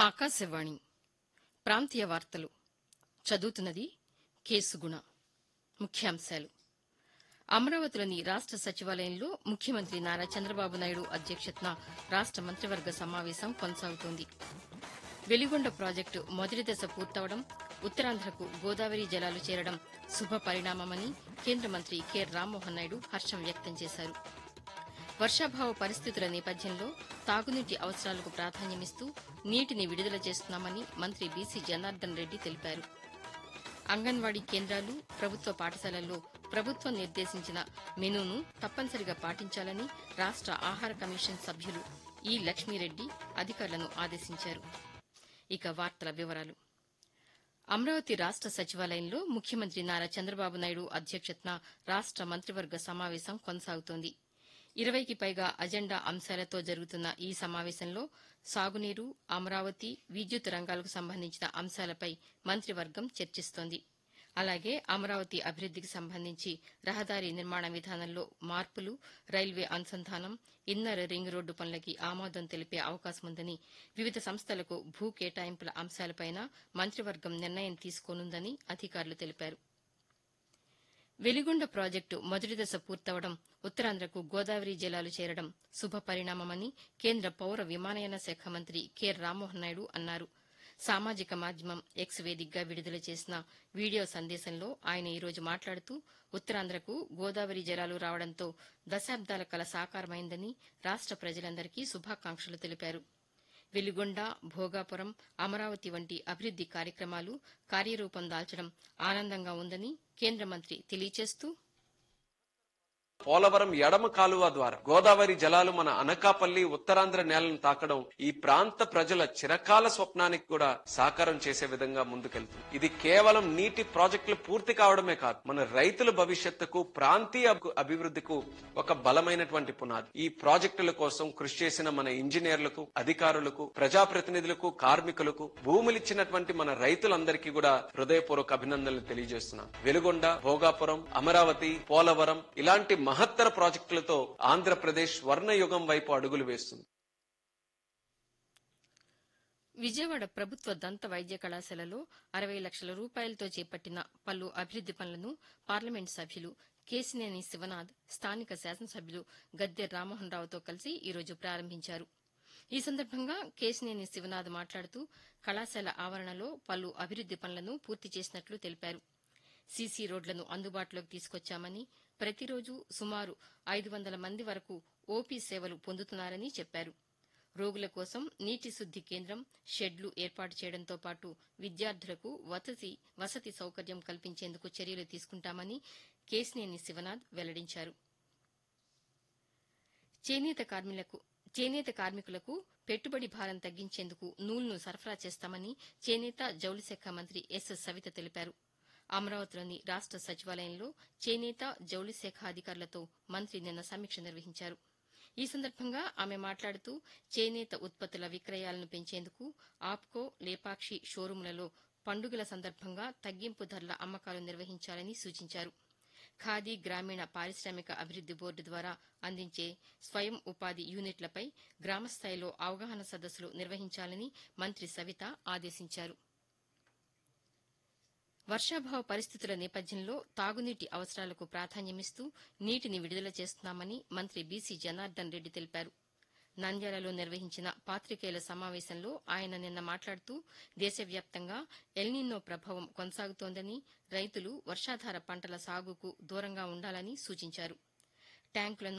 ఆకాశవాణి ప్రాంతీయ వార్తలు చదువుతున్నది కేసుగుణ ముఖ్యాంశాలు అమరావతిలోని రాష్ట సచివాలయంలో ముఖ్యమంత్రి నారా చంద్రబాబు నాయుడు అధ్యక్షతన రాష్ట మంత్రివర్గ సమావేశం కొనసాగుతోంది వెలిగొండ ప్రాజెక్టు మొదటి దశ పూర్తవడం ఉత్తరాంధ్రకు గోదావరి జలాలు చేరడం శుభ పరిణామమని కేంద్ర మంత్రి కె రామ్మోహన్ నాయుడు హర్షం వ్యక్తం చేశారు వర్షాభావ పరిస్థితుల నేపథ్యంలో తాగునీటి అవసరాలకు ప్రాధాన్యమిస్తూ నీటిని విడుదల చేస్తున్నామని మంత్రి బీసీ జనార్దన్ రెడ్డి తెలిపారు అంగన్వాడీ కేంద్రాలు ప్రభుత్వ పాఠశాలల్లో ప్రభుత్వం నిర్దేశించిన మెనూను తప్పనిసరిగా పాటించాలని రాష్ట ఆహార కమిషన్ సభ్యులు ఈ లక్ష్మీరెడ్డి అధికారులను ఆదేశించారు ఇక వార్తల వివరాలు అమరావతి రాష్ట సచివాలయంలో ముఖ్యమంత్రి నారా చంద్రబాబు నాయుడు అధ్యక్షతన రాష్ట మంత్రివర్గ సమావేశం కొనసాగుతోంది ఇరవైకి పైగా అజెండా అంశాలతో జరుగుతున్న ఈ సమావేశంలో సాగునీరు అమరావతి విద్యుత్ రంగాలకు సంబంధించిన అంశాలపై మంత్రివర్గం చర్చిస్తోంది అలాగే అమరావతి అభివృద్దికి సంబంధించి రహదారి నిర్మాణ విధానంలో మార్పులు రైల్వే అనుసంధానం ఇన్నర్ రింగ్ రోడ్డు పనులకి ఆమోదం తెలిపే అవకాశముందని వివిధ సంస్థలకు భూ కేటాయింపుల అంశాలపైన మంత్రివర్గం నిర్ణయం తీసుకోనుందని అధికారులు తెలిపారు వెలిగొండ ప్రాజెక్టు మొదటి దశ పూర్తవడం ఉత్తరాంధ్రకు గోదావరి జలాలు చేరడం శుభ పరిణామమని కేంద్ర పౌర విమానయాన శాఖ మంత్రి కె రామ్మోహన్ నాయుడు అన్నారు సామాజిక మాధ్యమం ఎక్స్ వేదికగా విడుదల చేసిన వీడియో సందేశంలో ఆయన ఈరోజు మాట్లాడుతూ ఉత్తరాంధ్రకు గోదావరి జలాలు రావడంతో దశాబ్దాల కల సాకారమైందని రాష్ట ప్రజలందరికీ శుభాకాంక్షలు తెలిపారు వెలిగొండ భోగాపురం అమరావతి వంటి అభివృద్ది కార్యక్రమాలు కార్యరూపం దాల్చడం ఆనందంగా ఉందని కేంద్ర మంత్రి తెలియజేస్తూ పోలవరం ఎడమ కాలువ ద్వారా గోదావరి జలాలు మన అనకాపల్లి ఉత్తరాంధ్ర నేలను తాకడం ఈ ప్రాంత ప్రజల చిరకాల స్వప్నానికి కూడా సాకారం చేసే విధంగా ముందుకెళ్తుంది ఇది కేవలం నీటి ప్రాజెక్టులు పూర్తి కావడమే కాదు మన రైతుల భవిష్యత్తుకు ప్రాంతీయ అభి- అభివృద్ధికు ఒక బలమైనటువంటి పునాది ఈ ప్రాజెక్టుల కోసం కృషి చేసిన మన ఇంజనీర్లకు అధికారులకు ప్రజాప్రతినిధులకు కార్మికులకు భూములిచ్చినటువంటి మన రైతులందరికీ కూడా హృదయపూర్వక అభినందనలు తెలియజేస్తున్నాను వెలుగొండ భోగాపురం అమరావతి పోలవరం ఇలాంటి మహత్తర ప్రాజెక్టులతో ఆంధ్రప్రదేశ్ స్వర్ణయుగం వైపు అడుగులు వేస్తుంది విజయవాడ ప్రభుత్వ దంత వైద్య కళాశాలలో అరవై లక్షల రూపాయలతో చేపట్టిన పలు అభివృద్ది పనులను పార్లమెంట్ సభ్యులు కేసినేని శివనాథ్ స్థానిక శాసనసభ్యులు గద్దె రామ్మోహన్ రావుతో కలిసి ఈరోజు ప్రారంభించారు ఈ సందర్భంగా కేసినేని శివనాథ్ మాట్లాడుతూ కళాశాల ఆవరణలో పలు అభివృద్ది పనులను పూర్తి చేసినట్లు తెలిపారు సీసీ రోడ్లను అందుబాటులోకి తీసుకొచ్చామని ప్రతిరోజు సుమారు ఐదు వందల మంది వరకు ఓపీ సేవలు పొందుతున్నారని చెప్పారు రోగుల కోసం నీటి శుద్ది కేంద్రం షెడ్లు ఏర్పాటు చేయడంతో పాటు విద్యార్థులకు వసతి వసతి సౌకర్యం కల్పించేందుకు చర్యలు తీసుకుంటామని కేసినేని శివనాథ్ వెల్లడించారు చేనేత కార్మికులకు చేనేత కార్మికులకు పెట్టుబడి భారం తగ్గించేందుకు నూలును సరఫరా చేస్తామని చేనేత జౌళి శాఖ మంత్రి ఎస్ సవిత తెలిపారు అమరావతిలోని రాష్ట సచివాలయంలో చేనేత జౌళి శాఖ అధికారులతో మంత్రి నిన్న సమీక్ష నిర్వహించారు ఈ సందర్భంగా ఆమె మాట్లాడుతూ చేనేత ఉత్పత్తుల విక్రయాలను పెంచేందుకు ఆప్కో లేపాక్షి షోరూంలలో పండుగల సందర్భంగా తగ్గింపు ధరల అమ్మకాలు నిర్వహించాలని సూచించారు ఖాదీ గ్రామీణ పారిశ్రామిక అభివృద్ది బోర్డు ద్వారా అందించే స్వయం ఉపాధి యూనిట్లపై గ్రామస్థాయిలో అవగాహన సదస్సులు నిర్వహించాలని మంత్రి సవిత ఆదేశించారు వర్షాభావ పరిస్థితుల నేపథ్యంలో తాగునీటి అవసరాలకు ప్రాధాన్యమిస్తూ నీటిని విడుదల చేస్తున్నామని మంత్రి బీసీ జనార్దన్ రెడ్డి తెలిపారు నంద్యాలలో నిర్వహించిన పాత్రికేయుల సమావేశంలో ఆయన నిన్న మాట్లాడుతూ దేశవ్యాప్తంగా ఎల్నినో ప్రభావం కొనసాగుతోందని రైతులు వర్షాధార పంటల సాగుకు దూరంగా ఉండాలని సూచించారు ట్యాంకులను